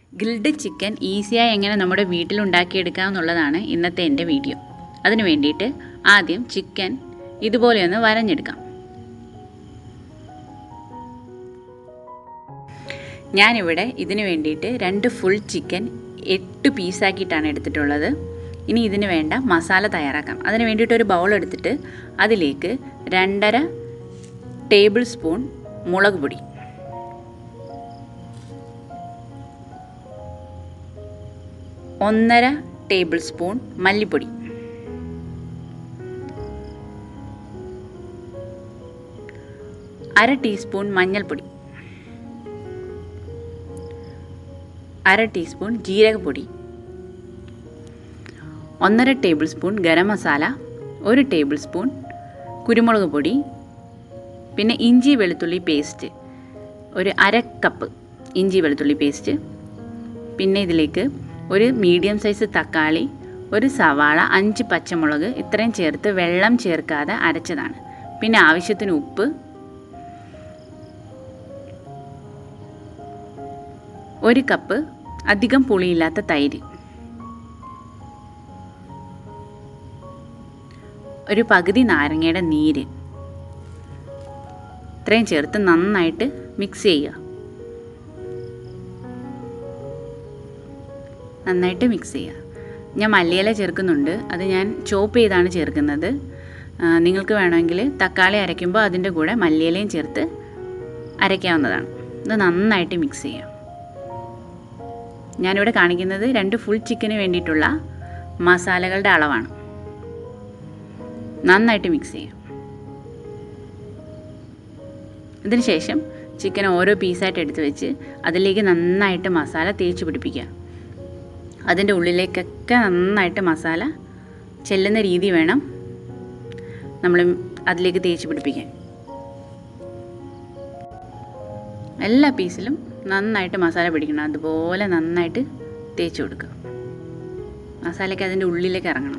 Grilled chicken ഈസിയായി എങ്ങനെ നമ്മുടെ വീട്ടിലുണ്ടാക്കിയെടുക്കാം എന്നുള്ളതാണ് ഇന്നത്തെ എൻ്റെ വീഡിയോ അതിന് വേണ്ടിയിട്ട് ആദ്യം ചിക്കൻ ഇതുപോലെയൊന്ന് വരഞ്ഞെടുക്കാം ഞാനിവിടെ ഇതിന് വേണ്ടിയിട്ട് രണ്ട് ഫുൾ ചിക്കൻ എട്ട് പീസാക്കിയിട്ടാണ് എടുത്തിട്ടുള്ളത് ഇനി ഇതിന് വേണ്ട മസാല തയ്യാറാക്കാം അതിന് വേണ്ടിയിട്ട് ഒരു ബൗൾ എടുത്തിട്ട് അതിലേക്ക് രണ്ടര ടേബിൾ സ്പൂൺ മുളക് പൊടി ഒന്നര ടേബിൾ സ്പൂൺ മല്ലിപ്പൊടി അര ടീസ്പൂൺ മഞ്ഞൾപ്പൊടി അര ടീസ്പൂൺ ജീരകപ്പൊടി ഒന്നര ടേബിൾ സ്പൂൺ ഗരം മസാല ഒരു ടേബിൾ സ്പൂൺ കുരുമുളക് പൊടി പിന്നെ ഇഞ്ചി വെളുത്തുള്ളി പേസ്റ്റ് ഒരു അര കപ്പ് ഇഞ്ചി വെളുത്തുള്ളി പേസ്റ്റ് പിന്നെ ഇതിലേക്ക് ഒരു മീഡിയം സൈസ് തക്കാളി ഒരു സവാള അഞ്ച് പച്ചമുളക് ഇത്രയും ചേർത്ത് വെള്ളം ചേർക്കാതെ അരച്ചതാണ് പിന്നെ ആവശ്യത്തിന് ഉപ്പ് ഒരു കപ്പ് അധികം പുളിയില്ലാത്ത തൈര് ഒരു പകുതി നാരങ്ങയുടെ നീര് ഇത്രയും ചേർത്ത് നന്നായിട്ട് മിക്സ് ചെയ്യുക നന്നായിട്ട് മിക്സ് ചെയ്യുക ഞാൻ മല്ലിയില ചേർക്കുന്നുണ്ട് അത് ഞാൻ ചോപ്പ് ചെയ്താണ് ചേർക്കുന്നത് നിങ്ങൾക്ക് വേണമെങ്കിൽ തക്കാളി അരയ്ക്കുമ്പോൾ അതിൻ്റെ കൂടെ മല്ലിയിലയും ചേർത്ത് അരയ്ക്കാവുന്നതാണ് ഇത് നന്നായിട്ട് മിക്സ് ചെയ്യാം ഞാനിവിടെ കാണിക്കുന്നത് രണ്ട് ഫുൾ ചിക്കന് വേണ്ടിയിട്ടുള്ള മസാലകളുടെ അളവാണ് നന്നായിട്ട് മിക്സ് ചെയ്യാം ഇതിന് ശേഷം ചിക്കൻ ഓരോ പീസായിട്ട് എടുത്ത് വെച്ച് അതിലേക്ക് നന്നായിട്ട് മസാല തേച്ച് പിടിപ്പിക്കുക അതിൻ്റെ ഉള്ളിലേക്കൊക്കെ നന്നായിട്ട് മസാല ചെല്ലുന്ന രീതി വേണം നമ്മൾ അതിലേക്ക് തേച്ച് പിടിപ്പിക്കാൻ എല്ലാ പീസിലും നന്നായിട്ട് മസാല പിടിക്കണം അതുപോലെ നന്നായിട്ട് തേച്ച് കൊടുക്കുക മസാലയ്ക്ക് അതിൻ്റെ ഉള്ളിലേക്ക് ഇറങ്ങണം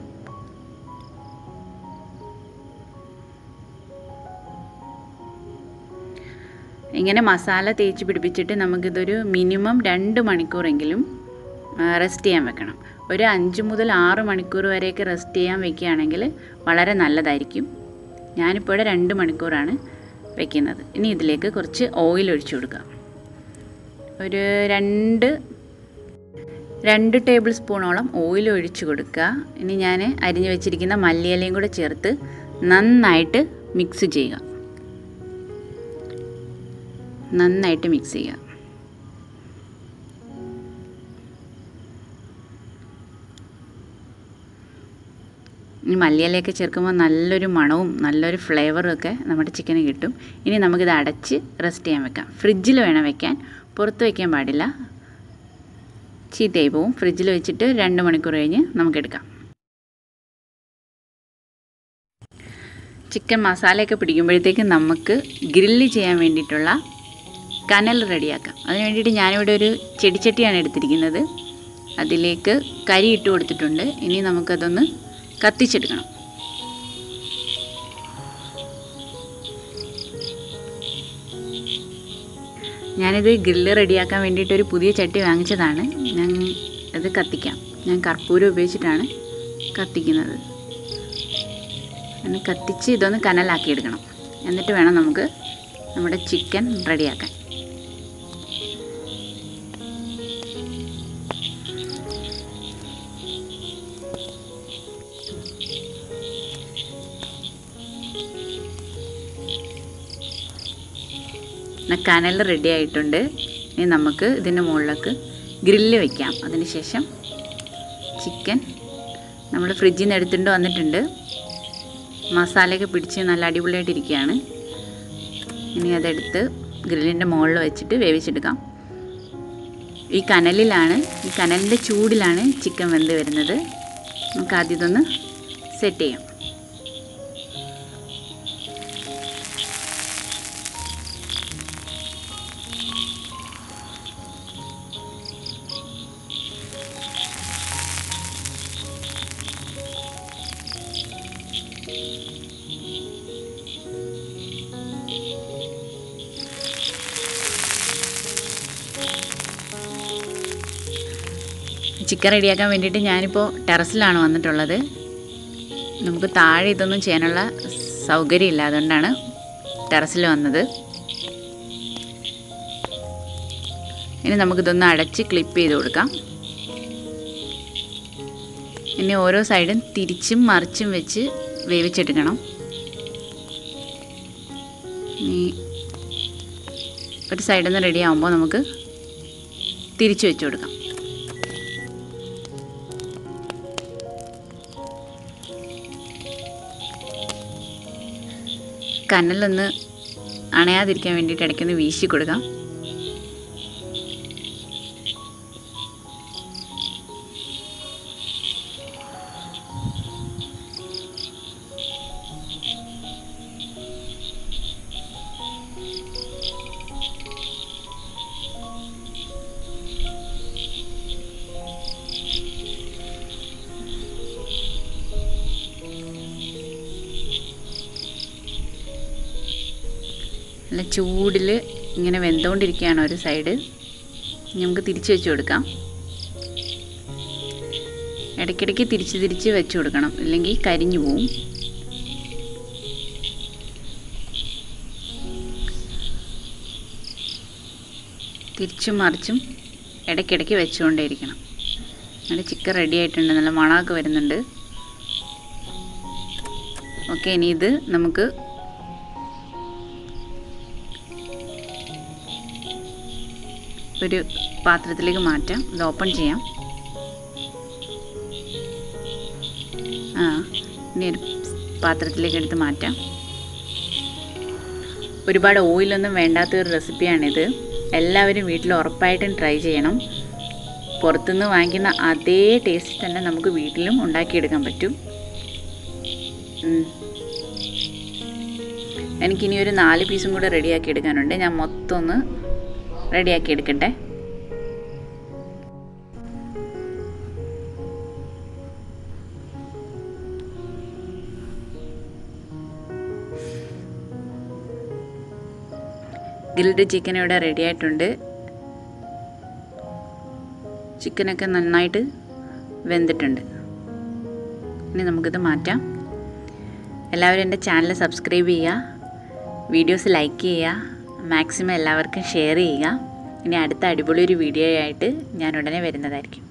ഇങ്ങനെ മസാല തേച്ച് പിടിപ്പിച്ചിട്ട് നമുക്കിതൊരു മിനിമം രണ്ട് മണിക്കൂറെങ്കിലും റെസ്റ്റ് ചെയ്യാൻ വെക്കണം ഒരു അഞ്ച് മുതൽ ആറ് മണിക്കൂർ വരെയൊക്കെ റെസ്റ്റ് ചെയ്യാൻ വെക്കുകയാണെങ്കിൽ വളരെ നല്ലതായിരിക്കും ഞാനിപ്പോൾ ഇവിടെ രണ്ട് മണിക്കൂറാണ് വെക്കുന്നത് ഇനി ഇതിലേക്ക് കുറച്ച് ഓയിൽ ഒഴിച്ചു കൊടുക്കുക ഒരു രണ്ട് രണ്ട് ടേബിൾ സ്പൂണോളം ഓയിൽ ഒഴിച്ചു കൊടുക്കുക ഇനി ഞാൻ അരിഞ്ഞു വെച്ചിരിക്കുന്ന മല്ലിയിലയും കൂടെ ചേർത്ത് നന്നായിട്ട് മിക്സ് ചെയ്യുക നന്നായിട്ട് മിക്സ് ചെയ്യുക ഈ മല്ലിയിലയൊക്കെ ചേർക്കുമ്പോൾ നല്ലൊരു മണവും നല്ലൊരു ഫ്ലേവറും ഒക്കെ നമ്മുടെ ചിക്കന് കിട്ടും ഇനി നമുക്കിത് അടച്ച് റെസ്റ്റ് ചെയ്യാൻ വെക്കാം ഫ്രിഡ്ജിൽ വേണം വെക്കാൻ പുറത്ത് വയ്ക്കാൻ പാടില്ല ചീത്തയായി പോവും ഫ്രിഡ്ജിൽ വെച്ചിട്ട് രണ്ട് മണിക്കൂർ കഴിഞ്ഞ് നമുക്കെടുക്കാം ചിക്കൻ മസാലയൊക്കെ പിടിക്കുമ്പോഴത്തേക്ക് നമുക്ക് ഗ്രില്ല് ചെയ്യാൻ വേണ്ടിയിട്ടുള്ള കനൽ റെഡിയാക്കാം അതിന് വേണ്ടിയിട്ട് ഞാനിവിടെ ഒരു ചെടിച്ചട്ടിയാണ് എടുത്തിരിക്കുന്നത് അതിലേക്ക് കരി ഇട്ട് കൊടുത്തിട്ടുണ്ട് ഇനി നമുക്കതൊന്ന് കത്തിച്ചെടുക്കണം ഞാനിത് ഗ്രില്ല് റെഡിയാക്കാൻ വേണ്ടിയിട്ട് ഒരു പുതിയ ചട്ടി വാങ്ങിച്ചതാണ് ഞാൻ ഇത് കത്തിക്കാം ഞാൻ കർപ്പൂരം ഉപയോഗിച്ചിട്ടാണ് കത്തിക്കുന്നത് അങ്ങനെ കത്തിച്ച് ഇതൊന്ന് കനലാക്കിയെടുക്കണം എന്നിട്ട് വേണം നമുക്ക് നമ്മുടെ ചിക്കൻ റെഡിയാക്കാൻ കനൽ റെഡി ആയിട്ടുണ്ട് ഇനി നമുക്ക് ഇതിൻ്റെ മുകളിലേക്ക് ഗ്രില്ല് വയ്ക്കാം അതിന് ശേഷം ചിക്കൻ നമ്മൾ ഫ്രിഡ്ജിൽ നിന്ന് എടുത്തുകൊണ്ട് വന്നിട്ടുണ്ട് മസാലയൊക്കെ പിടിച്ച് നല്ല അടിപൊളിയായിട്ടിരിക്കുകയാണ് ഇനി അതെടുത്ത് ഗ്രില്ലിൻ്റെ മുകളിൽ വെച്ചിട്ട് വേവിച്ചെടുക്കാം ഈ കനലിലാണ് ഈ കനലിൻ്റെ ചൂടിലാണ് ചിക്കൻ വെന്ത് വരുന്നത് നമുക്ക് ആദ്യം ഇതൊന്ന് സെറ്റ് ചെയ്യാം ചിക്കൻ റെഡിയാക്കാൻ വേണ്ടിയിട്ട് ഞാനിപ്പോൾ ടെറസിലാണ് വന്നിട്ടുള്ളത് നമുക്ക് താഴെ ഇതൊന്നും ചെയ്യാനുള്ള സൗകര്യമില്ല അതുകൊണ്ടാണ് ടെറസിൽ വന്നത് ഇനി നമുക്കിതൊന്ന് അടച്ച് ക്ലിപ്പ് ചെയ്ത് കൊടുക്കാം ഇനി ഓരോ സൈഡും തിരിച്ചും മറിച്ചും വെച്ച് വേവിച്ചെടുക്കണം ഇനി ഒരു സൈഡിൽ നിന്ന് റെഡി ആകുമ്പോൾ നമുക്ക് തിരിച്ചു വെച്ച് കൊടുക്കാം കനലൊന്ന് അണയാതിരിക്കാൻ വേണ്ടിയിട്ട് ഇടയ്ക്കൊന്ന് വീശി കൊടുക്കാം നല്ല ചൂടിൽ ഇങ്ങനെ വെന്തുകൊണ്ടിരിക്കുകയാണ് ഒരു സൈഡ് ഇനി നമുക്ക് തിരിച്ച് വെച്ച് കൊടുക്കാം ഇടയ്ക്കിടയ്ക്ക് തിരിച്ച് തിരിച്ച് വെച്ച് കൊടുക്കണം ഇല്ലെങ്കിൽ കരിഞ്ഞു പോവും തിരിച്ചും മറിച്ചും ഇടയ്ക്കിടയ്ക്ക് വെച്ചുകൊണ്ടേയിരിക്കണം നല്ല ചിക്കൻ റെഡി ആയിട്ടുണ്ട് നല്ല മണമൊക്കെ വരുന്നുണ്ട് ഓക്കെ ഇനി ഇത് നമുക്ക് ഒരു പാത്രത്തിലേക്ക് മാറ്റാം ഇത് ഓപ്പൺ ചെയ്യാം ആ ഇനി ഒരു പാത്രത്തിലേക്ക് എടുത്ത് മാറ്റാം ഒരുപാട് ഓയിലൊന്നും വേണ്ടാത്ത ഒരു റെസിപ്പിയാണിത് എല്ലാവരും വീട്ടിൽ ഉറപ്പായിട്ടും ട്രൈ ചെയ്യണം പുറത്തുനിന്ന് വാങ്ങിക്കുന്ന അതേ ടേസ്റ്റ് തന്നെ നമുക്ക് വീട്ടിലും ഉണ്ടാക്കിയെടുക്കാൻ പറ്റും ഉം. എനിക്കിനി ഒരു നാല് പീസും കൂടെ റെഡിയാക്കി എടുക്കാനുണ്ട് ഞാൻ മൊത്തം ഒന്ന് റെഡിയാക്കി എടുക്കട്ടെ ഗ്രിൽഡ് ചിക്കൻ ഇവിടെ റെഡി ആയിട്ടുണ്ട് ചിക്കനൊക്കെ നന്നായിട്ട് വെന്തിട്ടുണ്ട് ഇനി നമുക്കിത് മാറ്റാം എല്ലാവരും എൻ്റെ ചാനൽ സബ്സ്ക്രൈബ് ചെയ്യുക വീഡിയോസ് ലൈക്ക് ചെയ്യുക മാക്സിമം എല്ലാവർക്കും ഷെയർ ചെയ്യുക ഇനി അടുത്ത അടിപൊളി ഒരു വീഡിയോ ആയിട്ട് ഞാൻ ഉടനെ വരുന്നതായിരിക്കും